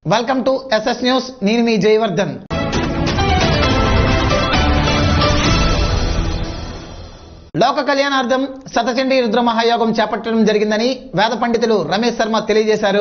Welcome to SS news నేను మీ జయవర్ధన్ లోక కళ్యాణార్థం శతచండీ రుద్ర మహాయోగం చేపట్టడం జరిగిందని వేద పండితులు రమేష్ శర్మ తెలియజేశారు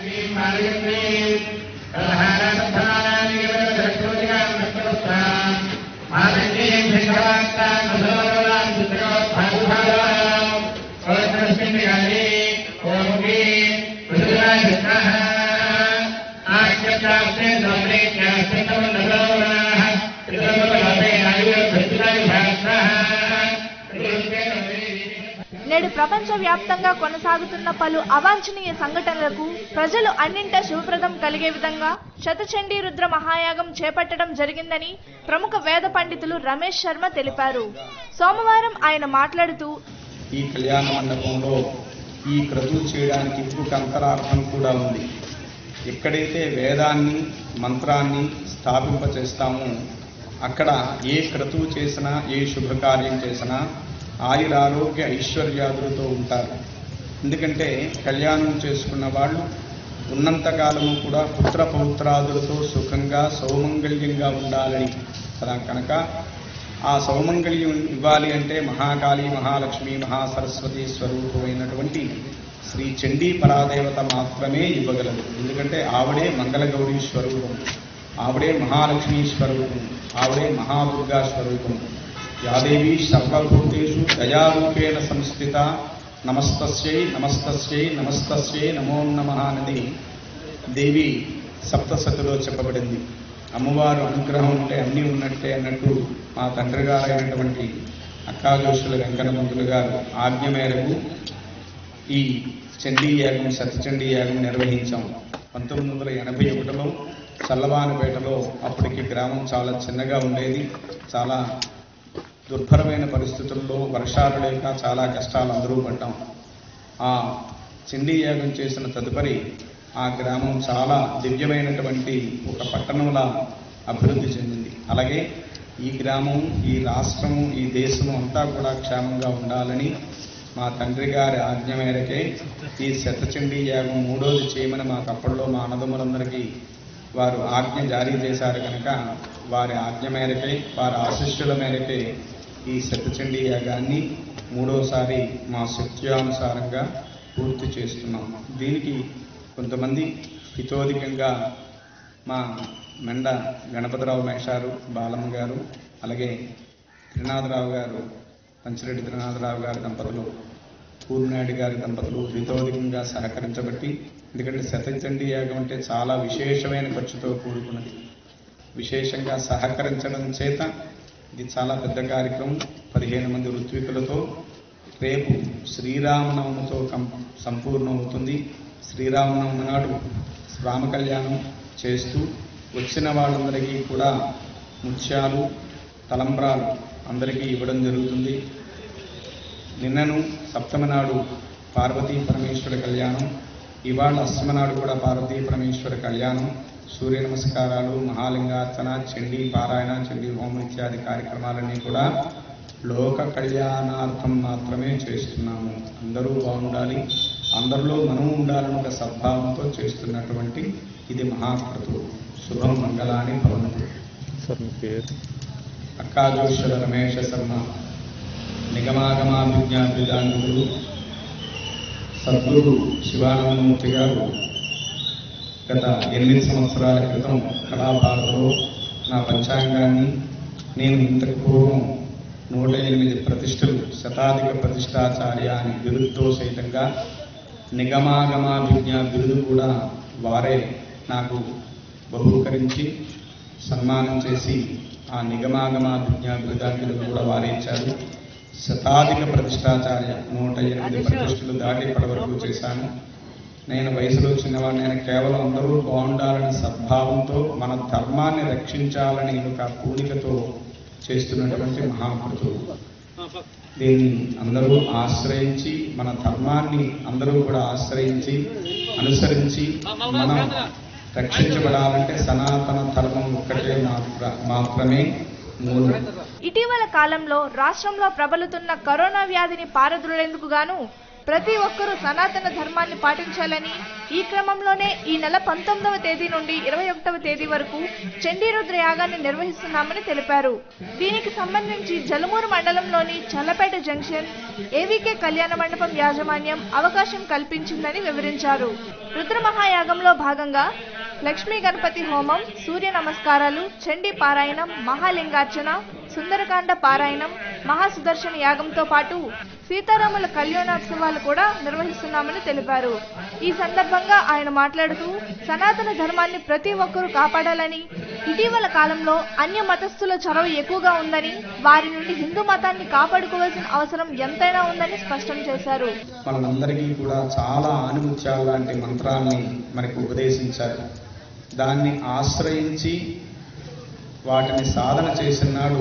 నేడు ప్రపంచ వ్యాప్తంగా కొనసాగుతున్న పలు అవాంఛనీయ సంఘటనలకు ప్రజలు అన్నింట శుభప్రదం కలిగే విధంగా శతచండీ రుద్ర మహాయాగం చేపట్టడం జరిగిందని ప్రముఖ వేద పండితులు రమేష్ శర్మ తెలిపారు సోమవారం ఆయన మాట్లాడుతూ ఈ కళ్యాణ మండపంలో ఈ క్రతువు చేయడానికి ఇంకొక అంతరార్థం కూడా ఉంది ఎక్కడైతే వేదాన్ని మంత్రాన్ని స్థాపింపచేస్తామో అక్కడ ఏ క్రతువు చేసినా ఏ శుభకార్యం చేసినా ఆయురారోగ్య ఐశ్వర్యాదులతో ఉంటారు ఎందుకంటే కళ్యాణం చేసుకున్న వాళ్ళు ఉన్నంతకాలము కూడా పుత్ర పౌత్రాదులతో సుఖంగా సౌమంగళ్యంగా ఉండాలని కదా కనుక ఆ సౌమంగళ్యం ఇవ్వాలి అంటే మహాకాళి మహాలక్ష్మి మహాసరస్వతి స్వరూపమైనటువంటి శ్రీ చండీ పరాదేవత మాత్రమే ఇవ్వగలదు ఎందుకంటే ఆవిడే మంగళగౌరీ స్వరూపం ఆవిడే మహాలక్ష్మి స్వరూపం ఆవిడే మహాదుర్గా స్వరూపం యాదేవి సర్వభూతేషు దయారూపేణ సంస్థిత నమస్తస్యై నమస్తస్యై నమస్తస్యై నమో నమ అనేది దేవి సప్తసతిలో చెప్పబడింది అమ్మవారు అనుగ్రహం ఉంటే అన్నీ ఉన్నట్టే అన్నట్టు మా తండ్రి గారైనటువంటి అక్కాజోషుల వెంకటమంతులు గారు ఆజ్ఞ మేరకు ఈ చండీ యాగం సత్యచండీ యాగం నిర్వహించాం పంతొమ్మిది వందల ఎనభై ఒకటిలో చల్లవానిపేటలో అప్పటికి గ్రామం చాలా చిన్నగా ఉండేది చాలా దుర్భరమైన పరిస్థితుల్లో వర్షాలు లేక చాలా కష్టాలు అందరూ పడ్డాం ఆ చండీ యాగం చేసిన తదుపరి ఆ గ్రామం చాలా దివ్యమైనటువంటి ఒక పట్టణంలా అభివృద్ధి చెందింది అలాగే ఈ గ్రామం ఈ రాష్ట్రము ఈ దేశము అంతా కూడా క్షేమంగా ఉండాలని మా తండ్రి గారి ఆజ్ఞ మేరకే ఈ శతచండీ యాగం మూడోది చేయమని మాకు అప్పట్లో మా అన్నదమ్ములందరికీ వారు ఆజ్ఞ జారీ చేశారు కనుక వారి ఆజ్ఞ మేరకే వారి ఆశిష్యుల మేరకే ఈ శతచండీ యాగాన్ని మూడోసారి మా శక్త్యానుసారంగా పూర్తి చేస్తున్నాం దీనికి కొంతమంది హితోధికంగా మా మెండ గణపతిరావు మేషారు బాలమ్మ గారు అలాగే త్రినాథరావు గారు పంచిరెడ్డి త్రినాథరావు గారి దంపతులు పూర్ణాయుడు గారి దంపతులు హితోధికంగా సహకరించబట్టి ఎందుకంటే శతచండీ యాగం అంటే చాలా విశేషమైన ఖర్చుతో కూడుకున్నది విశేషంగా సహకరించడం చేత ఇది చాలా పెద్ద కార్యక్రమం పదిహేను మంది ఋత్వికులతో రేపు శ్రీరామనవమితో కం సంపూర్ణమవుతుంది శ్రీరామనవమి నాడు రామ కళ్యాణం చేస్తూ వచ్చిన వాళ్ళందరికీ కూడా ముత్యాలు తలంబ్రాలు అందరికీ ఇవ్వడం జరుగుతుంది నిన్నను సప్తమి నాడు పార్వతీ పరమేశ్వర కళ్యాణం ఇవాళ అష్టమి నాడు కూడా పార్వతీ పరమేశ్వర కళ్యాణం సూర్య నమస్కారాలు మహాలింగార్చన చండీ పారాయణ చండీ హోమం ఇత్యాది కార్యక్రమాలన్నీ కూడా లోక కళ్యాణార్థం మాత్రమే చేస్తున్నాము అందరూ బాగుండాలి అందరిలో మనం ఉండాలని ఒక సద్భావంతో చేస్తున్నటువంటి ఇది మహాకృతు శుభం మంగళాన్ని భవనతు సార్ మీ పేరు అక్కాజోషుల రమేష శర్మ నిగమాగమాభిజ్ఞాభిజాంగులు సద్గురు శివానందమూర్తి గారు గత ఎనిమిది సంవత్సరాల క్రితం కళాభారతిలో నా పంచాంగాన్ని నేను ఇంతకు పూర్వం నూట ఎనిమిది ప్రతిష్టలు శతాధిక ప్రతిష్టాచార్య అని బిరుదుతో సైతంగా నిగమాగమాభిజ్ఞ బిరుదు కూడా వారే నాకు బహూకరించి సన్మానం చేసి ఆ నిగమాగమాభిజ్ఞ బిరుదాంకిలు కూడా వారే ఇచ్చారు శతాధిక ప్రతిష్టాచార్య నూట ఎనిమిది ప్రతిష్టలు దాటి ఇప్పటి వరకు చేశాను నేను వయసులో చిన్నవాడిని నేను కేవలం అందరూ బాగుండాలనే సద్భావంతో మన ధర్మాన్ని రక్షించాలని ఒక పూనికతో చేస్తున్నటువంటి మహాకృతుడు దీన్ని అందరూ ఆశ్రయించి మన ధర్మాన్ని అందరూ కూడా ఆశ్రయించి అనుసరించి మనం రక్షించబడాలంటే సనాతన ధర్మం ఒక్కటే మాత్ర మాత్రమే మూలం ఇటీవల కాలంలో రాష్ట్రంలో ప్రబలుతున్న కరోనా వ్యాధిని పారద్రోలేందుకు గాను ప్రతి ఒక్కరూ సనాతన ధర్మాన్ని పాటించాలని ఈ క్రమంలోనే ఈ నెల పంతొమ్మిదవ తేదీ నుండి ఇరవై ఒకటవ తేదీ వరకు చండీరుద్ర యాగాన్ని నిర్వహిస్తున్నామని తెలిపారు దీనికి సంబంధించి జలమూరు మండలంలోని చల్లపేట జంక్షన్ ఏవీకే కళ్యాణ మండపం యాజమాన్యం అవకాశం కల్పించిందని వివరించారు రుద్ర మహాయాగంలో భాగంగా లక్ష్మీ గణపతి హోమం సూర్య నమస్కారాలు చండీ పారాయణం మహాలింగార్చన సుందరకాండ పారాయణం మహాసుదర్శన యాగంతో పాటు సీతారాముల కళ్యాణోత్సవాలు కూడా నిర్వహిస్తున్నామని తెలిపారు ఈ సందర్భంగా ఆయన మాట్లాడుతూ సనాతన ధర్మాన్ని ప్రతి ఒక్కరూ కాపాడాలని ఇటీవల కాలంలో అన్య మతస్థుల చొరవ ఎక్కువగా ఉందని వారి నుండి హిందూ మతాన్ని కాపాడుకోవాల్సిన అవసరం ఎంతైనా ఉందని స్పష్టం చేశారు మనందరికీ కూడా చాలా ఆనిముత్యాలు లాంటి మంత్రాన్ని మనకు ఉపదేశించారు దాన్ని ఆశ్రయించి వాటిని సాధన చేసిన నాడు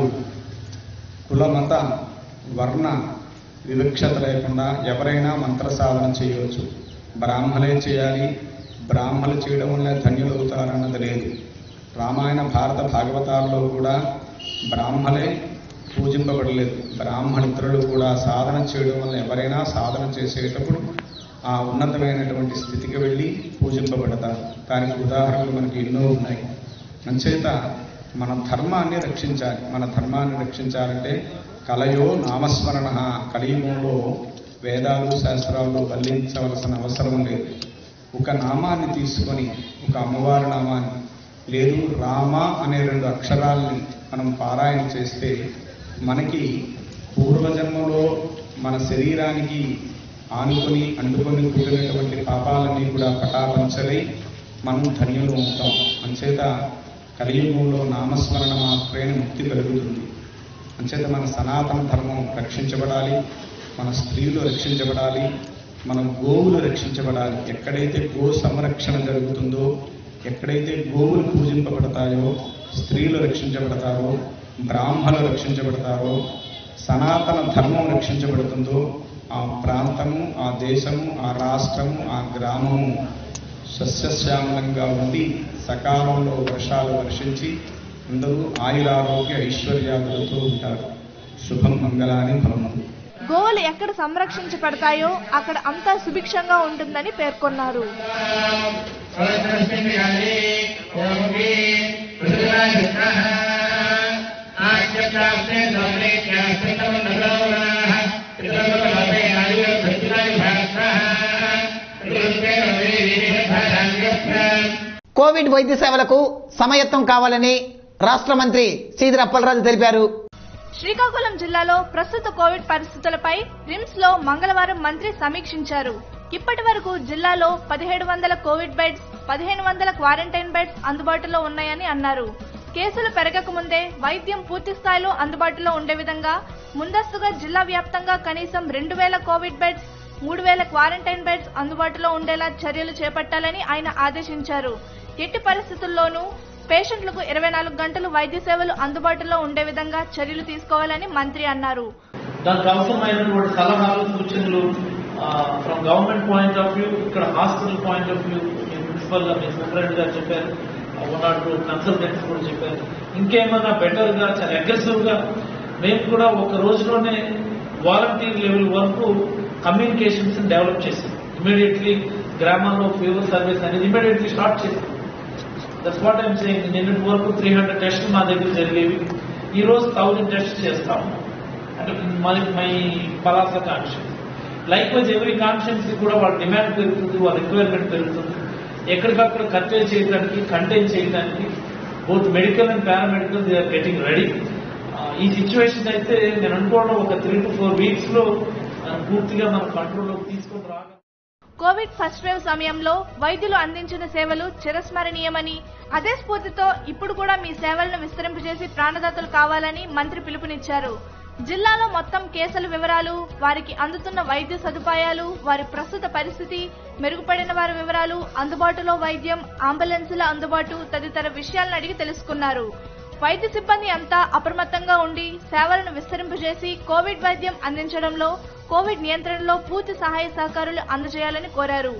కులమత వర్ణ వివక్షత లేకుండా ఎవరైనా మంత్ర సాధన చేయవచ్చు బ్రాహ్మలే చేయాలి బ్రాహ్మలు చేయడం వల్ల ధన్యులవుతారన్నది లేదు రామాయణ భారత భాగవతాల్లో కూడా బ్రాహ్మలే పూజింపబడలేదు బ్రాహ్మణిత్రులు కూడా సాధన చేయడం వల్ల ఎవరైనా సాధన చేసేటప్పుడు ఆ ఉన్నతమైనటువంటి స్థితికి వెళ్ళి పూజింపబడతారు దానికి ఉదాహరణలు మనకి ఎన్నో ఉన్నాయి అంచేత మన ధర్మాన్ని రక్షించాలి మన ధర్మాన్ని రక్షించాలంటే కలయో నామస్మరణ కలియుగంలో వేదాలు శాస్త్రాలు వల్లించవలసిన అవసరం లేదు ఒక నామాన్ని తీసుకొని ఒక అమ్మవారి నామాన్ని లేదు రామ అనే రెండు అక్షరాల్ని మనం పారాయణ చేస్తే మనకి పూర్వజన్మలో మన శరీరానికి ఆనుకొని అంటుకొని పుట్టినటువంటి పాపాలన్నీ కూడా పటాపంచలై మనం ధన్యులు ఉంటాం అంచేత కలియుగంలో నామస్మరణ మాత్రమే ముక్తి కలుగుతుంది అంచేత మన సనాతన ధర్మం రక్షించబడాలి మన స్త్రీలు రక్షించబడాలి మన గోవులు రక్షించబడాలి ఎక్కడైతే గో సంరక్షణ జరుగుతుందో ఎక్కడైతే గోవులు పూజింపబడతాయో స్త్రీలు రక్షించబడతారో బ్రాహ్మణులు రక్షించబడతారో సనాతన ధర్మం రక్షించబడుతుందో ఆ ప్రాంతము ఆ దేశము ఆ రాష్ట్రము ఆ గ్రామము సస్యశ్యామలంగా ఉండి సకాలంలో వర్షాలు వర్షించి అందరూ ఆయురారోగ్య ఐశ్వర్యాలతో ఉంటారు శుభం మంగళాని భవనం గోవులు ఎక్కడ సంరక్షించబడతాయో అక్కడ అంతా సుభిక్షంగా ఉంటుందని పేర్కొన్నారు కోవిడ్ వైద్య సేవలకు సమయత్వం కావాలని రాష్ట్ర మంత్రి సీదిర అప్పలరాజు తెలిపారు శ్రీకాకుళం జిల్లాలో ప్రస్తుత కోవిడ్ పరిస్థితులపై రిమ్స్ లో మంగళవారం మంత్రి సమీక్షించారు ఇప్పటి వరకు జిల్లాలో పదిహేడు వందల కోవిడ్ బెడ్స్ పదిహేను వందల క్వారంటైన్ బెడ్స్ అందుబాటులో ఉన్నాయని అన్నారు కేసులు పెరగక ముందే వైద్యం పూర్తి స్థాయిలో అందుబాటులో ఉండే విధంగా ముందస్తుగా జిల్లా వ్యాప్తంగా కనీసం రెండు వేల కోవిడ్ బెడ్స్ మూడు వేల క్వారంటైన్ బెడ్స్ అందుబాటులో ఉండేలా చర్యలు చేపట్టాలని ఆయన ఆదేశించారు ఎట్టి పరిస్థితుల్లోనూ పేషెంట్లకు ఇరవై నాలుగు గంటలు వైద్య సేవలు అందుబాటులో ఉండే విధంగా చర్యలు తీసుకోవాలని మంత్రి అన్నారు దానికి అవసరమైనటువంటి సలహాలు సూచనలు from government point of view ఇక్కడ హాస్పిటల్ పాయింట్ ఆఫ్ వ్యూ మీ ప్రిన్సిపల్ గా మీ సూపరింటెండెంట్ గారు చెప్పారు వన్ నాట్ టూ కన్సల్టెంట్స్ కూడా చెప్పారు ఇంకేమైనా బెటర్ గా చాలా అగ్రెసివ్ గా మేము కూడా ఒక రోజులోనే వాలంటీర్ లెవెల్ వరకు కమ్యూనికేషన్స్ డెవలప్ చేసాం ఇమీడియట్లీ గ్రామాల్లో ఫీవర్ సర్వీస్ అనేది ఇమీడియట్లీ స్టార్ట్ చేసాం దట్స్ వాట్ ఐమ్ సేయింగ్ నిన్నటి వరకు త్రీ హండ్రెడ్ టెస్ట్ మా దగ్గర జరిగేవి ఈ రోజు థౌజండ్ టెస్ట్ చేస్తాము అంటే my my Palasa constituency likewise every constituency కూడా వాళ్ళ డిమాండ్ పెరుగుతుంది వాళ్ళ రిక్వైర్మెంట్ పెరుగుతుంది ఎక్కడికక్కడ కట్టేజ్ చేయడానికి కంటైన్ చేయడానికి both medical and paramedical they are getting ready ఈ సిచ్యువేషన్ అయితే నేను అనుకోవడం ఒక త్రీ టు ఫోర్ వీక్స్ లో ఆ, పూర్తిగా మన కంట్రోల్లోకి తీసుకొని రాగలం కోవిడ్ ఫస్ట్ వేవ్ సమయంలో వైద్యులు అందించిన సేవలు చిరస్మరణీయమని అదే స్ఫూర్తితో ఇప్పుడు కూడా మీ సేవలను విస్తరింపజేసి ప్రాణదాతలు కావాలని మంత్రి పిలుపునిచ్చారు జిల్లాలో మొత్తం కేసుల వివరాలు వారికి అందుతున్న వైద్య సదుపాయాలు వారి ప్రస్తుత పరిస్థితి మెరుగుపడిన వారి వివరాలు అందుబాటులో వైద్యం అంబులెన్సుల అందుబాటు తదితర విషయాలను అడిగి తెలుసుకున్నారు వైద్య సిబ్బంది అంతా అప్రమత్తంగా ఉండి సేవలను విస్తరింపజేసి కోవిడ్ వైద్యం అందించడంలో కోవిడ్ నియంత్రణలో పూర్తి సహాయ సహకారాలు అందజేయాలని కోరారు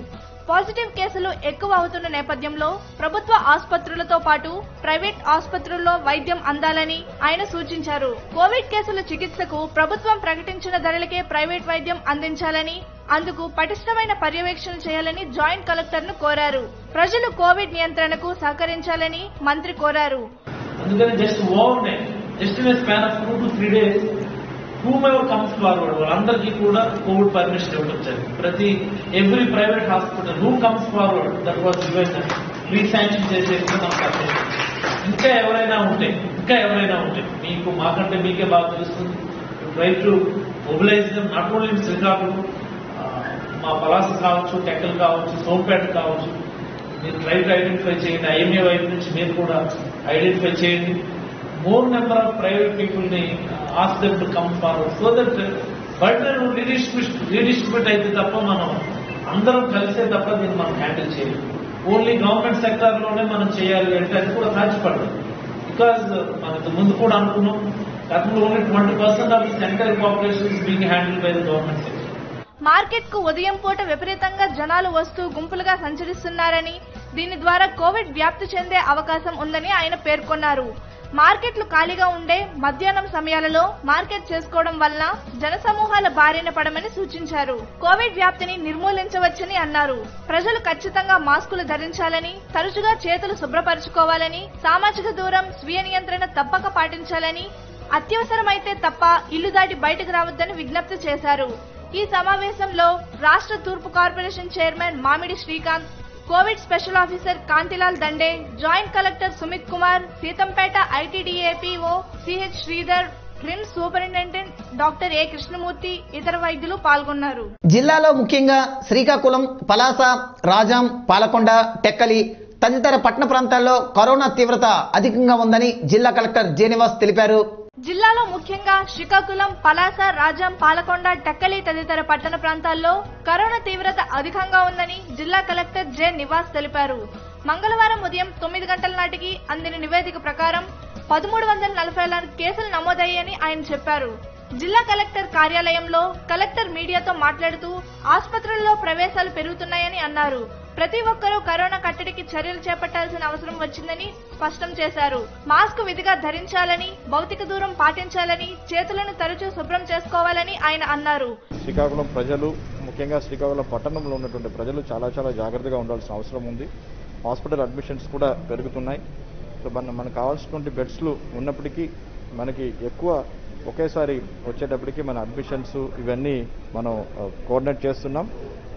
పాజిటివ్ కేసులు ఎక్కువ అవుతున్న నేపథ్యంలో ప్రభుత్వ ఆసుపత్రులతో పాటు ప్రైవేట్ ఆసుపత్రుల్లో వైద్యం అందాలని ఆయన సూచించారు కోవిడ్ కేసుల చికిత్సకు ప్రభుత్వం ప్రకటించిన ధరలకే ప్రైవేట్ వైద్యం అందించాలని అందుకు పటిష్టమైన పర్యవేక్షణ చేయాలని జాయింట్ కలెక్టర్ ను కోరారు ప్రజలు కోవిడ్ నియంత్రణకు సహకరించాలని మంత్రి కోరారు అందుకని just overnight just in span of two to three days whomever comes forward వాళ్ళందరికీ కూడా కోవిడ్ పర్మిషన్ ఇవ్వడం జరిగింది ప్రతి every private hospital who comes forward that was given free sanction చేసే మనకు అర్థం. ఇంకా ఎవరైనా ఉంటే ఇంకా ఎవరైనా ఉంటే మీకు మాకంటే మీకే బాగా తెలుస్తుంది try to mobilise not only in Srikakulam ఆ, మా పలాస కావచ్చు టెక్కల్ కావచ్చు సోంపేట కావచ్చు మీరు ట్రై టు ఐడెంటిఫై చేయండి ఐఎంఏ వైపు నుంచి మీరు కూడా ఐడెంటిఫై చేయండి more number of private people ని ask them to come forward so that burden redistribute redistribute అయితే తప్ప మనం అందరం కలిసే తప్ప దీన్ని మనం హ్యాండిల్ చేయలేము ఓన్లీ గవర్నమెంట్ సెక్టార్ లోనే మనం చేయాలి అంటే అది కూడా సాధ్యపడదు బికాజ్ మనకు ముందు కూడా అనుకున్నాం గతంలో only twenty percent of central population is being handled by the government sector market కు ఉదయం పూట విపరీతంగా జనాలు వస్తూ గుంపులుగా సంచరిస్తున్నారని దీని ద్వారా కోవిడ్ వ్యాప్తి చెందే అవకాశం ఉందని ఆయన పేర్కొన్నారు మార్కెట్లు ఖాళీగా ఉండే మధ్యాహ్నం సమయాలలో మార్కెట్ చేసుకోవడం వలన జనసమూహాల బారిన పడమని సూచించారు కోవిడ్ వ్యాప్తిని నిర్మూలించవచ్చని అన్నారు ప్రజలు ఖచ్చితంగా మాస్కులు ధరించాలని తరచుగా చేతులు శుభ్రపరచుకోవాలని సామాజిక దూరం స్వీయ నియంత్రణ తప్పక పాటించాలని అత్యవసరమైతే తప్ప ఇల్లు దాటి బయటకు రావద్దని విజ్ఞప్తి చేశారు ఈ సమావేశంలో రాష్ట్ర తూర్పు corporation chairman Mamidi Srikanth Covid special officer Kantilal Dande joint collector Sumit Kumar Seethampeta ITDA PO CH Sridhar క్రిమ్స్ సూపరింటెండెంట్ డాక్టర్ ఏ కృష్ణమూర్తి ఇతర వైద్యులు పాల్గొన్నారు జిల్లాలో ముఖ్యంగా శ్రీకాకుళం పలాస రాజాం పాలకొండ టెక్కలి తదితర పట్టణ ప్రాంతాల్లో కరోనా తీవ్రత అధికంగా ఉందని జిల్లా కలెక్టర్ జేనివాస్ తెలిపారు జిల్లాలో ముఖ్యంగా శ్రీకాకుళం పలాస రాజం పాలకొండ టెక్కలి తదితర పట్టణ ప్రాంతాల్లో కరోనా తీవ్రత అధికంగా ఉందని జిల్లా కలెక్టర్ జె నివాస్ తెలిపారు మంగళవారం ఉదయం తొమ్మిది గంటల నాటికి అందిన నివేదిక ప్రకారం పదమూడు వందల నలభై నాలుగు కేసులు నమోదయ్యాయని ఆయన చెప్పారు జిల్లా కలెక్టర్ కార్యాలయంలో కలెక్టర్ మీడియాతో మాట్లాడుతూ ఆసుపత్రుల్లో ప్రవేశాలు పెరుగుతున్నాయని అన్నారు ప్రతి ఒక్కరూ కరోనా కట్టడికి చర్యలు చేపట్టాల్సిన అవసరం వచ్చిందని స్పష్టం చేశారు మాస్క్ విధిగా ధరించాలని భౌతిక దూరం పాటించాలని చేతులను తరచూ శుభ్రం చేసుకోవాలని ఆయన అన్నారు శ్రీకాకుళం ప్రజలు ముఖ్యంగా శ్రీకాకుళం పట్టణంలో ఉన్నటువంటి ప్రజలు చాలా చాలా జాగ్రత్తగా ఉండాల్సిన అవసరం ఉంది హాస్పిటల్ అడ్మిషన్స్ కూడా పెరుగుతున్నాయి సో మన మనకు కావాల్సినటువంటి బెడ్స్లు ఉన్నప్పటికీ మనకి ఎక్కువ ఒకేసారి వచ్చేటప్పటికి మన అడ్మిషన్స్ ఇవన్నీ మనం కోఆర్డినేట్ చేస్తున్నాం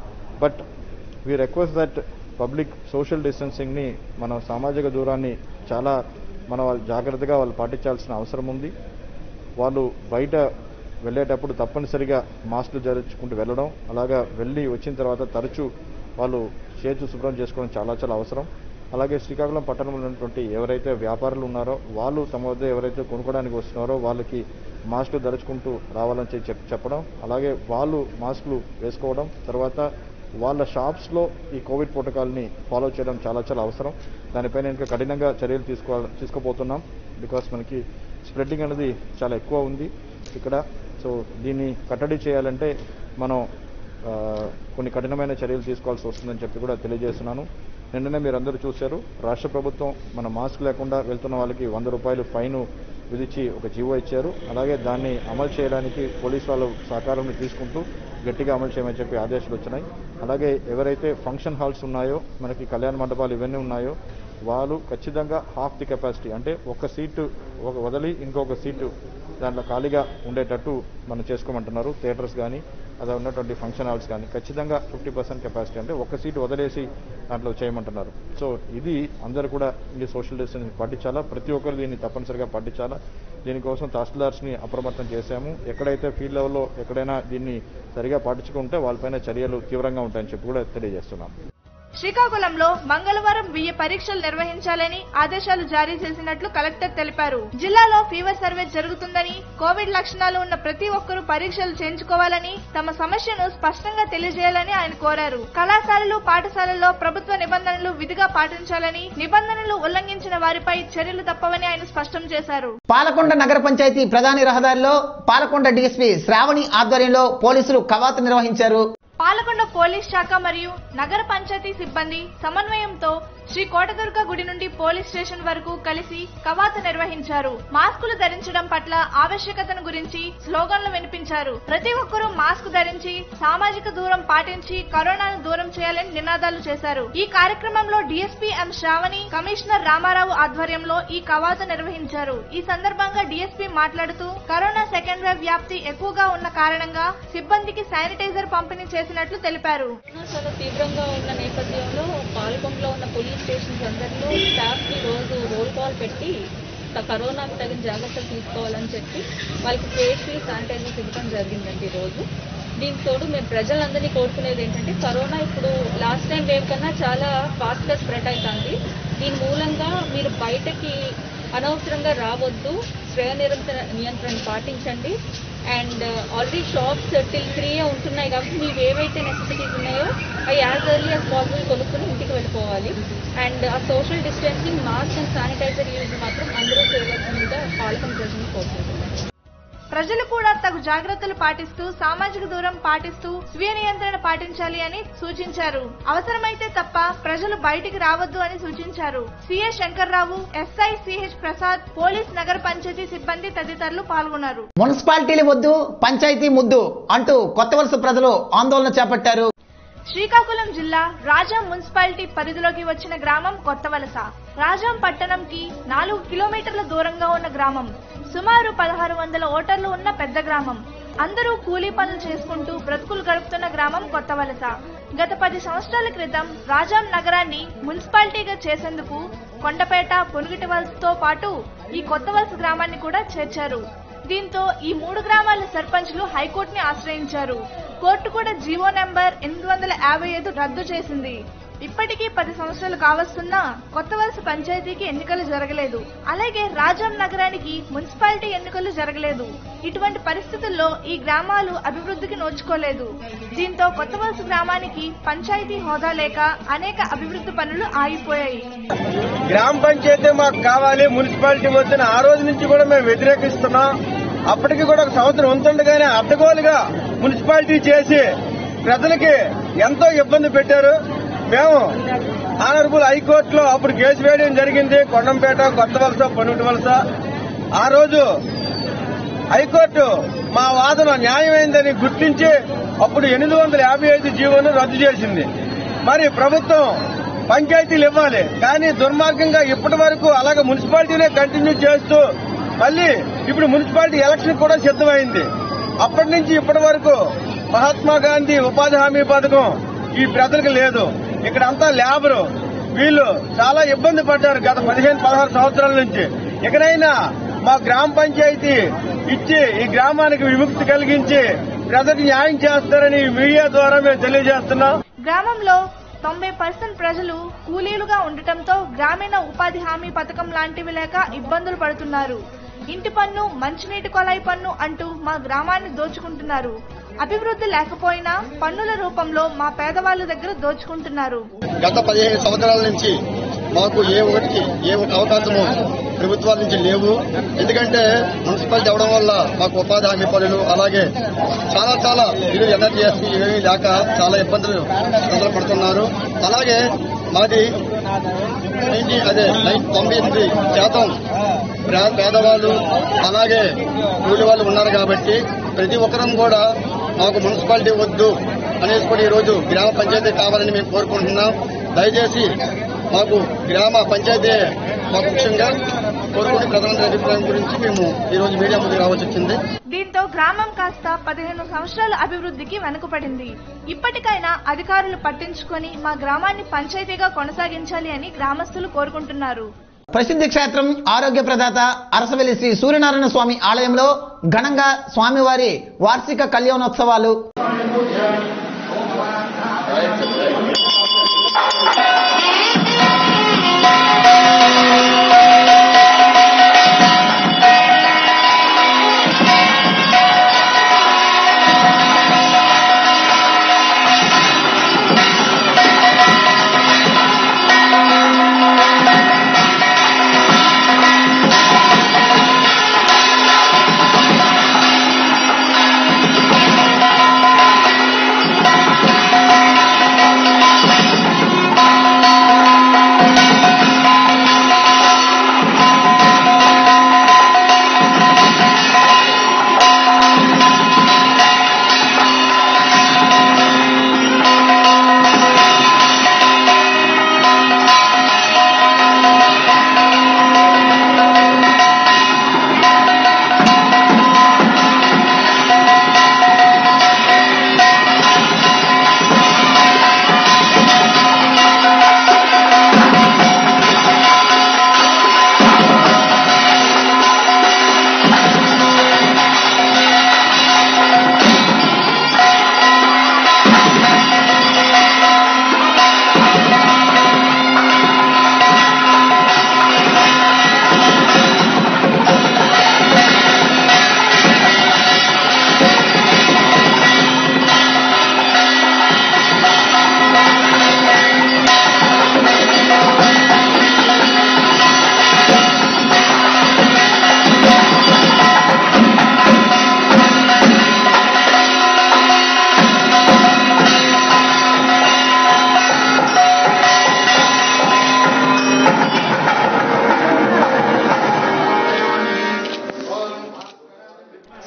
but we request that public social డిస్టెన్సింగ్ని మన సామాజిక దూరాన్ని చాలా మన వాళ్ళు జాగ్రత్తగా వాళ్ళు పాటించాల్సిన అవసరం ఉంది వాళ్ళు బయట వెళ్ళేటప్పుడు తప్పనిసరిగా మాస్కులు ధరించుకుంటూ వెళ్ళడం అలాగా వెళ్ళి వచ్చిన తర్వాత తరచూ వాళ్ళు చేతులు శుభ్రం చేసుకోవడం చాలా చాలా అవసరం అలాగే శ్రీకాకుళం పట్టణంలో ఉన్నటువంటి ఎవరైతే వ్యాపారులు ఉన్నారో వాళ్ళు తమ వద్ద ఎవరైతే కొనుక్కోవడానికి వస్తున్నారో వాళ్ళకి మాస్కులు ధరించుకుంటూ రావాలని చెప్పి చెప్- చెప్పడం అలాగే వాళ్ళు మాస్కులు వేసుకోవడం తర్వాత వాళ్ళ షాప్స్లో ఈ కోవిడ్ ప్రోటోకాల్ని ఫాలో చేయడం చాలా చాలా అవసరం దానిపైన ఇంకా కఠినంగా చర్యలు తీసుకో తీసుకోబోతున్నాం బికాస్ మనకి స్ప్రెడ్డింగ్ అనేది చాలా ఎక్కువ ఉంది ఇక్కడ సో దీన్ని కట్టడి చేయాలంటే మనం ఆ, కొన్ని కఠినమైన చర్యలు తీసుకోవాల్సి వస్తుందని చెప్పి కూడా తెలియజేస్తున్నాను నిన్ననే మీరు అందరూ చూశారు రాష్ట్ర ప్రభుత్వం మన మాస్క్ లేకుండా వెళ్తున్న వాళ్ళకి వంద రూపాయలు ఫైన్ విధించి ఒక జీవో ఇచ్చారు అలాగే దాన్ని అమలు చేయడానికి పోలీస్ వాళ్ళ సహకారం తీసుకుంటూ గట్టిగా అమలు చేయమని చెప్పి ఆదేశాలు వచ్చినాయి అలాగే ఎవరైతే ఫంక్షన్ హాల్స్ ఉన్నాయో మనకి కళ్యాణ మండపాలు ఇవన్నీ ఉన్నాయో వాళ్ళు ఖచ్చితంగా హాఫ్ ది కెపాసిటీ అంటే ఒక సీటు ఒక వదిలి ఇంకొక సీటు దాంట్లో ఖాళీగా ఉండేటట్టు మనం చేసుకోమంటున్నారు థియేటర్స్ కానీ అలా ఉన్నటువంటి ఫంక్షన్ హాల్స్ కానీ ఖచ్చితంగా ఫిఫ్టీ పర్సెంట్ కెపాసిటీ అంటే ఒక సీటు వదిలేసి దాంట్లో చేయమంటున్నారు సో ఇది అందరూ కూడా ఈ సోషల్ డిస్టెన్స్ పాటించాలా ప్రతి ఒక్కరు దీన్ని తప్పనిసరిగా పాటించాలా దీనికోసం తహసీల్దార్స్ని అప్రమత్తం చేశాము ఎక్కడైతే ఫీల్డ్ లెవెల్లో ఎక్కడైనా దీన్ని సరిగా పాటించుకుంటే వాళ్ళపైన చర్యలు తీవ్రంగా ఉంటాయని చెప్పి కూడా తెలియజేస్తున్నాం శ్రీకాకుళంలో మంగళవారం వెయ్యి పరీక్షలు నిర్వహించాలని ఆదేశాలు జారీ చేసినట్లు కలెక్టర్ తెలిపారు జిల్లాలో ఫీవర్ సర్వే జరుగుతుందని కోవిడ్ లక్షణాలు ఉన్న ప్రతి ఒక్కరూ పరీక్షలు చేయించుకోవాలని తమ సమస్యను స్పష్టంగా తెలియజేయాలని ఆయన కోరారు కళాశాలలు పాఠశాలల్లో ప్రభుత్వ నిబంధనలు విధిగా పాటించాలని నిబంధనలు ఉల్లంఘించిన వారిపై చర్యలు తప్పవని ఆయన స్పష్టం చేశారు పాలకొండ నగర పంచాయతీ ప్రధాని రహదారిలో పాలకొండ డీఎస్పీ శ్రావణి ఆధ్వర్యంలో పోలీసులు కవాతు నిర్వహించారు పాలకొండ పోలీస్ శాఖ మరియు నగర పంచాయతీ సిబ్బంది సమన్వయంతో శ్రీ కోటదుర్గ గుడి నుండి పోలీస్ స్టేషన్ వరకు కలిసి కవాతు నిర్వహించారు మాస్కులు ధరించడం పట్ల ఆవశ్యకతను గురించి స్లోగన్లు వినిపించారు ప్రతి ఒక్కరూ మాస్క్ ధరించి సామాజిక దూరం పాటించి కరోనాను దూరం చేయాలని నినాదాలు చేశారు ఈ కార్యక్రమంలో DSP M Sravani commissioner Ramarao ఆధ్వర్యంలో ఈ కవాతు నిర్వహించారు ఈ సందర్భంగా డీఎస్పీ మాట్లాడుతూ కరోనా సెకండ్ వేవ్ వ్యాప్తి ఎక్కువగా ఉన్న కారణంగా సిబ్బందికి శానిటైజర్ పంపిణీ చేసినట్లు తెలిపారు కరోనా చాలా తీవ్రంగా ఉన్న నేపథ్యంలో పాల్కొండలో ఉన్న పోలీస్ స్టేషన్స్ అందరిలో స్టాఫ్ కి రోజు రోల్ కాల్ పెట్టి త- కరోనాకు తగిన జాగ్రత్తలు తీసుకోవాలని చెప్పి వాళ్ళకి ఫేస్కి శానిటైజర్స్ ఇవ్వడం జరిగిందండి ఈ రోజు దీనికి తోడు మేము ప్రజలందరినీ కోరుకునేది ఏంటంటే కరోనా ఇప్పుడు లాస్ట్ టైం వేవ్ కన్నా చాలా ఫాస్ట్గా స్ప్రెడ్ అవుతుంది దీని మూలంగా మీరు బయటకి అనవసరంగా రావద్దు స్వయ నిరంతర నియంత్రణ పాటించండి and already shops till three ఉంటున్నాయి కాబట్టి మీకు ఏవైతే నెసెసిటీస్ ఉన్నాయో అవి యాజ్ ఎర్లీ యాజ్ పాసిబుల్ కొనుక్కుని ఇంటికి వెళ్ళిపోవాలి అండ్ ఆ social distancing mask and sanitiser use మాత్రం అందరూ చేయవలసిందిగా పాలకం ప్రజలను కోరుకుంటున్నాను ప్రజలు కూడా తగు జాగ్రత్తలు పాటిస్తూ సామాజిక దూరం పాటిస్తూ స్వీయ నియంత్రణ పాటించాలి అని సూచించారు అవసరమైతే తప్ప ప్రజలు బయటికి రావద్దు అని సూచించారు CA Sankararao SI CH Prasad police నగర పంచాయతీ సిబ్బంది తదితరులు పాల్గొన్నారు మున్సిపాలిటీలు వద్దు పంచాయతీ ముద్దు అంటూ కొత్త వలస ప్రజలు ఆందోళన చేపట్టారు శ్రీకాకుళం జిల్లా రాజాం మున్సిపాలిటీ పరిధిలోకి వచ్చిన గ్రామం కొత్తవలస రాజాం పట్టణంకి నాలుగు కిలోమీటర్ల దూరంగా ఉన్న గ్రామం సుమారు పదహారు వందల ఓటర్లు ఉన్న పెద్ద గ్రామం అందరూ కూలీ పనులు చేసుకుంటూ బ్రతుకులు గడుపుతున్న గ్రామం కొత్తవలస గత పది సంవత్సరాల క్రితం రాజాం నగరాన్ని మున్సిపాలిటీగా చేసేందుకు కొండపేట పొనుగిటి వలసతో పాటు ఈ కొత్త వలస గ్రామాన్ని కూడా చేర్చారు దీంతో ఈ మూడు గ్రామాల సర్పంచ్లు హైకోర్టుని ఆశ్రయించారు కోర్టు కూడా జీవో నెంబర్ ఎనిమిది వందల యాభై ఐదు రద్దు చేసింది ఇప్పటికీ పది సంవత్సరాలు కావస్తున్నా కొత్త వలస పంచాయతీకి ఎన్నికలు జరగలేదు అలాగే రాజాం నగరానికి మున్సిపాలిటీ ఎన్నికలు జరగలేదు ఇటువంటి పరిస్థితుల్లో ఈ గ్రామాలు అభివృద్ధికి నోచుకోలేదు దీంతో కొత్త వలస గ్రామానికి పంచాయతీ హోదా లేక అనేక అభివృద్ధి పనులు ఆగిపోయాయి గ్రామ పంచాయతీ మాకు కావాలి మున్సిపాలిటీ వద్దని ఆ రోజు నుంచి కూడా మేము వ్యతిరేకిస్తున్నాం అప్పటికి కూడా ఒక సంవత్సరం ఉంటుండగానే అడ్డగోలుగా మున్సిపాలిటీ చేసి ప్రజలకి ఎంతో ఇబ్బంది పెట్టారు మేము ఆనరబుల్ హైకోర్టులో అప్పుడు కేసు వేయడం జరిగింది కొండంపేట కొత్త వలస పొన్నుటి వలస ఆ రోజు హైకోర్టు మా వాదన న్యాయమైందని గుర్తించి అప్పుడు ఎనిమిది వందల యాభై ఐదు జీవోను రద్దు చేసింది మరి ప్రభుత్వం పంచాయతీలు ఇవ్వాలి కానీ దుర్మార్గంగా ఇప్పటి వరకు అలాగే మున్సిపాలిటీనే కంటిన్యూ చేస్తూ మళ్ళీ ఇప్పుడు మున్సిపాలిటీ ఎలక్షన్ కూడా సిద్ధమైంది అప్పటి నుంచి ఇప్పటి వరకు మహాత్మా గాంధీ ఉపాధి హామీ పథకం ఈ ప్రజలకు లేదు ఇక్కడ అంతా లేబరు వీళ్ళు చాలా ఇబ్బంది పడ్డారు గత పదిహేను పదహారు సంవత్సరాల నుంచి ఎక్కడైనా మా గ్రామ పంచాయతీ ఇచ్చి ఈ గ్రామానికి విముక్తి కలిగించి ప్రజలకు న్యాయం చేస్తారని ఈ మీడియా ద్వారా మేము తెలియజేస్తున్నాం గ్రామంలో తొంభై పర్సెంట్ ప్రజలు కూలీలుగా ఉండటంతో గ్రామీణ ఉపాధి హామీ పథకం లాంటివి లేక ఇబ్బందులు పడుతున్నారు ఇంటి పన్ను మంచినీటి కొలాయి పన్ను అంటూ మా గ్రామాన్ని దోచుకుంటున్నారు అభివృద్ధి లేకపోయినా పన్నుల రూపంలో మా పేదవాళ్ళ దగ్గర దోచుకుంటున్నారు గత పదిహేను సంవత్సరాల నుంచి మాకు ఏ ఒకటికి ఏ ఒక అవకాశము ప్రభుత్వాల నుంచి లేవు ఎందుకంటే మున్సిపాలిటీ అవడం వల్ల మాకు ఉపాధి హామీ పనులు అలాగే చాలా చాలా ఇది ఎన్ఆర్జీఎస్పీ ఇవేమీ లేక చాలా ఇబ్బందులు ఇబ్బందులు పడుతున్నారు అలాగే మాది నైన్టీ అదే నైన్ తొంభై ఎనిమిది శాతం ప్రా- పేదవాళ్ళు అలాగే కూలి వాళ్ళు ఉన్నారు కాబట్టి ప్రతి ఒక్కరం కూడా మాకు మున్సిపాలిటీ వద్దు అనేసి కూడా ఈరోజు గ్రామ పంచాయతీ కావాలని మేము కోరుకుంటున్నాం దయచేసి మాకు గ్రామ పంచాయతీ మాకు ముఖ్యంగా కోరుకునే ప్రధాన అభిప్రాయం గురించి మేము ఈరోజు మీడియా ముందుకు రావాల్సి వచ్చింది దీంతో గ్రామం కాస్త పదిహేను సంవత్సరాల అభివృద్ధికి వెనుకపడింది ఇప్పటికైనా అధికారులు పట్టించుకొని మా గ్రామాన్ని పంచాయతీగా కొనసాగించాలి అని గ్రామస్తులు కోరుకుంటున్నారు ప్రసిద్ధి క్షేత్రం ఆరోగ్య ప్రదాత అరసవెల్లి శ్రీ సూర్యనారాయణ స్వామి ఆలయంలో ఘనంగా స్వామివారి వార్షిక కళ్యాణోత్సవాలు శ్రీ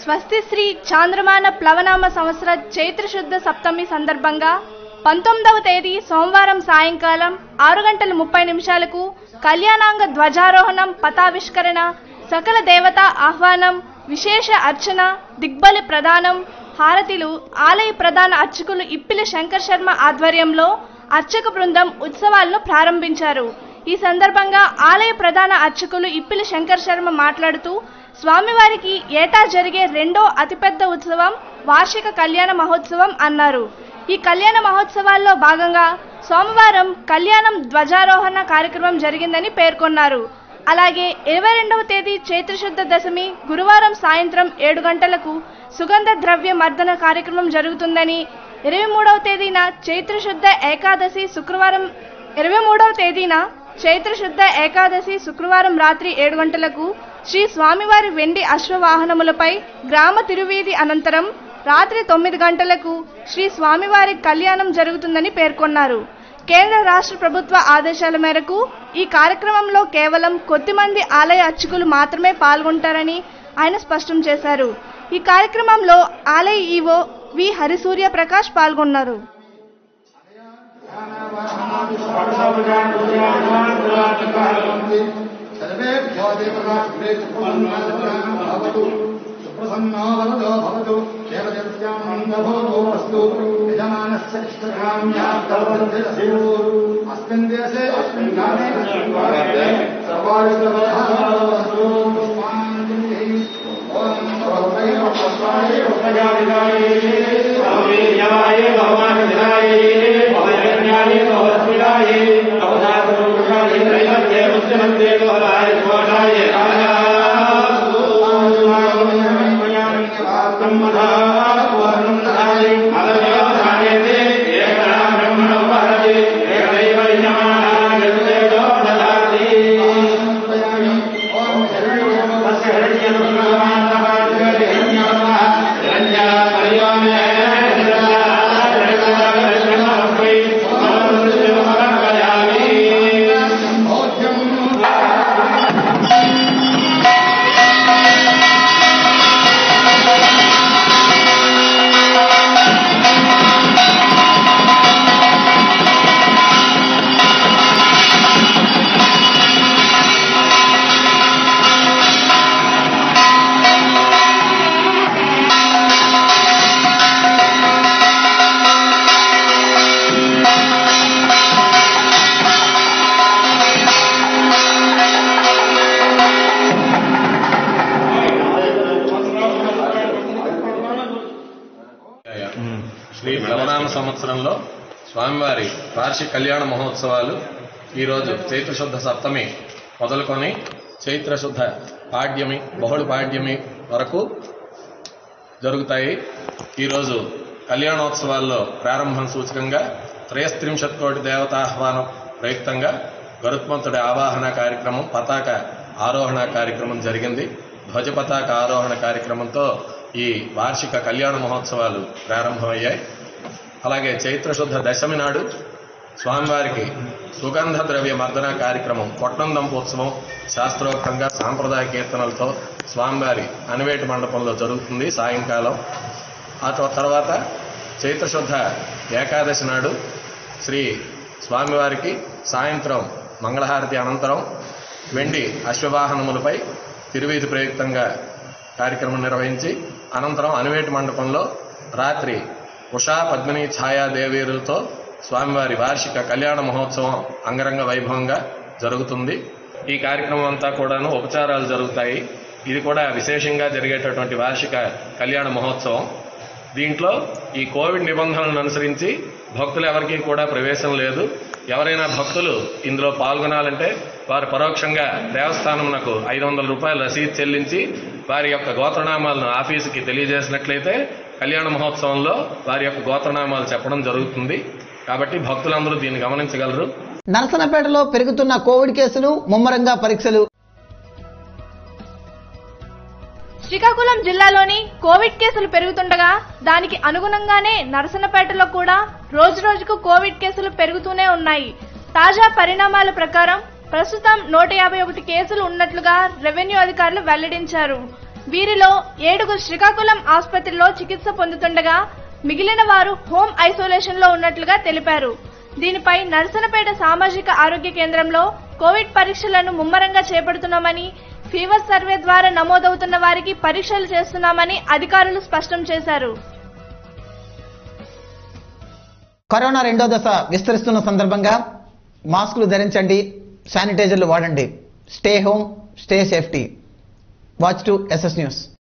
స్వస్తి శ్రీ చాంద్రమాన ప్లవనామ సంవత్సర చైత్రశుద్ధ సప్తమి సందర్భంగా పంతొమ్మిదవ తేదీ సోమవారం సాయంకాలం ఆరు గంటల ముప్పై నిమిషాలకు కళ్యాణాంగ ధ్వజారోహణం పతావిష్కరణ సకల దేవత ఆహ్వానం విశేష అర్చన దిగ్బలి ప్రదానం హారతిలు ఆలయ ప్రధాన అర్చకులు ఇప్పిలి శంకర్ శర్మ ఆధ్వర్యంలో అర్చక బృందం ఉత్సవాలను ప్రారంభించారు ఈ సందర్భంగా ఆలయ ప్రధాన అర్చకులు ఇప్పిలి శంకర్ శర్మ మాట్లాడుతూ స్వామివారికి ఏటా జరిగే రెండో అతిపెద్ద ఉత్సవం వార్షిక కళ్యాణ మహోత్సవం అన్నారు ఈ కళ్యాణ మహోత్సవాల్లో భాగంగా సోమవారం కళ్యాణం ధ్వజారోహణ కార్యక్రమం జరిగిందని పేర్కొన్నారు అలాగే ఇరవై రెండవ తేదీ చైత్రశుద్ధ దశమి గురువారం సాయంత్రం ఏడు గంటలకు సుగంధ ద్రవ్య మర్దన కార్యక్రమం జరుగుతుందని ఇరవై మూడవ తేదీన చైత్రశుద్ధ ఏకాదశి శుక్రవారం ఇరవై మూడవ తేదీన చైత్రశుద్ధ ఏకాదశి శుక్రవారం రాత్రి ఏడు గంటలకు శ్రీ స్వామివారి వెండి అశ్వవాహనములపై గ్రామ తిరువీధి అనంతరం రాత్రి తొమ్మిది గంటలకు శ్రీ స్వామివారి కళ్యాణం జరుగుతుందని పేర్కొన్నారు కేంద్ర రాష్ట్ర ప్రభుత్వ ఆదేశాల మేరకు ఈ కార్యక్రమంలో కేవలం కొద్దిమంది ఆలయ అర్చకులు మాత్రమే పాల్గొంటారని ఆయన స్పష్టం చేశారు ఈ కార్యక్రమంలో ఆలయ ఈవో వి హరిసూర్య ప్రకాష్ పాల్గొన్నారు सर्वेभ्यो देवताभ्येभवतु सुप्रसन्नावरदो भवतु देवदेवस्यानन्दभोगोऽस्तु यजमानस्य इष्टकाम्यार्थवर्धिरस्तु अस्मिन् देशे अस्मिन् काले अस्मिन् भारते सर्वायुधवस्तु पुष्पाञ्जलिः ॐ भगवते पुष्पाय पुष्पजालिकाय भगवीर्याय भगवान् भगवन्याय भगवस्मिताय अवधातुरुषाय त्रैमत्ये मुच्यमन्ते गोलाय घोषाय శ్రీ ప్లవనామ సంవత్సరంలో స్వామివారి వార్షిక కళ్యాణ మహోత్సవాలు ఈరోజు చైత్రశుద్ధ సప్తమి మొదలుకొని చైత్రశుద్ధ పాడ్యమి బహుళ పాడ్యమి వరకు జరుగుతాయి ఈరోజు కళ్యాణోత్సవాల్లో ప్రారంభం సూచకంగా త్రయస్త్రింశత్ కోటి దేవతాహ్వానం ప్రయుక్తంగా గరుత్మంతుడి ఆవాహన కార్యక్రమం పతాక ఆరోహణ కార్యక్రమం జరిగింది ధ్వజ పతాక ఆరోహణ కార్యక్రమంతో ఈ వార్షిక కళ్యాణ మహోత్సవాలు ప్రారంభమయ్యాయి అలాగే చైత్రశుద్ధ దశమి నాడు స్వామివారికి సుగంధ ద్రవ్య మర్దన కార్యక్రమం కొట్టందంపోత్సవం శాస్త్రోక్తంగా సాంప్రదాయ కీర్తనలతో స్వామివారి అనివేటి మండపంలో జరుగుతుంది సాయంకాలం ఆ త- తర్వాత చైత్రశుద్ధ ఏకాదశి నాడు శ్రీ స్వామివారికి సాయంత్రం మంగళహారతి అనంతరం వెండి అశ్వవాహనములపై తిరువీధి ప్రయుక్తంగా కార్యక్రమం నిర్వహించి అనంతరం అనివేటి మండపంలో రాత్రి ఉషా పద్మిని ఛాయాదేవీరులతో స్వామివారి వార్షిక కళ్యాణ మహోత్సవం అంగరంగ వైభవంగా జరుగుతుంది ఈ కార్యక్రమం అంతా కూడాను ఉపచారాలు జరుగుతాయి ఇది కూడా విశేషంగా జరిగేటటువంటి వార్షిక కళ్యాణ మహోత్సవం దీంట్లో ఈ కోవిడ్ నిబంధనలను అనుసరించి భక్తులు ఎవరికీ కూడా ప్రవేశం లేదు ఎవరైనా భక్తులు ఇందులో పాల్గొనాలంటే వారు పరోక్షంగా దేవస్థానంకు ఐదు వందల రూపాయల రసీదు చెల్లించి వారి యొక్క గోత్రనామాలను ఆఫీసుకి తెలియజేసినట్లయితే కళ్యాణ మహోత్సవంలో వారి యొక్క గోత్రనామాలు చెప్పడం జరుగుతుంది కాబట్టి భక్తులందరూ దీన్ని గమనించగలరు నరసనపేటలో పెరుగుతున్న కోవిడ్ కేసులు ముమ్మరంగా పరీక్షలు శ్రీకాకుళం జిల్లాలోని కోవిడ్ కేసులు పెరుగుతుండగా దానికి అనుగుణంగానే నరసనపేటలో కూడా రోజు రోజుకు కోవిడ్ కేసులు పెరుగుతూనే ఉన్నాయి తాజా పరిణామాల ప్రకారం ప్రస్తుతం నూట యాభై ఒకటి కేసులు ఉన్నట్లుగా రెవెన్యూ అధికారులు వెల్లడించారు వీరిలో ఏడుగురు శ్రీకాకుళం ఆసుపత్రిలో చికిత్స పొందుతుండగా మిగిలిన వారు హోమ్ ఐసోలేషన్ లో ఉన్నట్లుగా తెలిపారు దీనిపై నరసనపేట సామాజిక ఆరోగ్య కేంద్రంలో కోవిడ్ పరీక్షలను ముమ్మరంగా చేపడుతున్నామని ఫీవర్ సర్వే ద్వారా నమోదవుతున్న వారికి పరీక్షలు చేస్తున్నామని అధికారులు స్పష్టం చేశారు కరోనా రెండో దశ విస్తరిస్తున్న సందర్భంగా మాస్కులు ధరించండి శానిటైజర్లు వాడండి stay home stay safety watch to SS news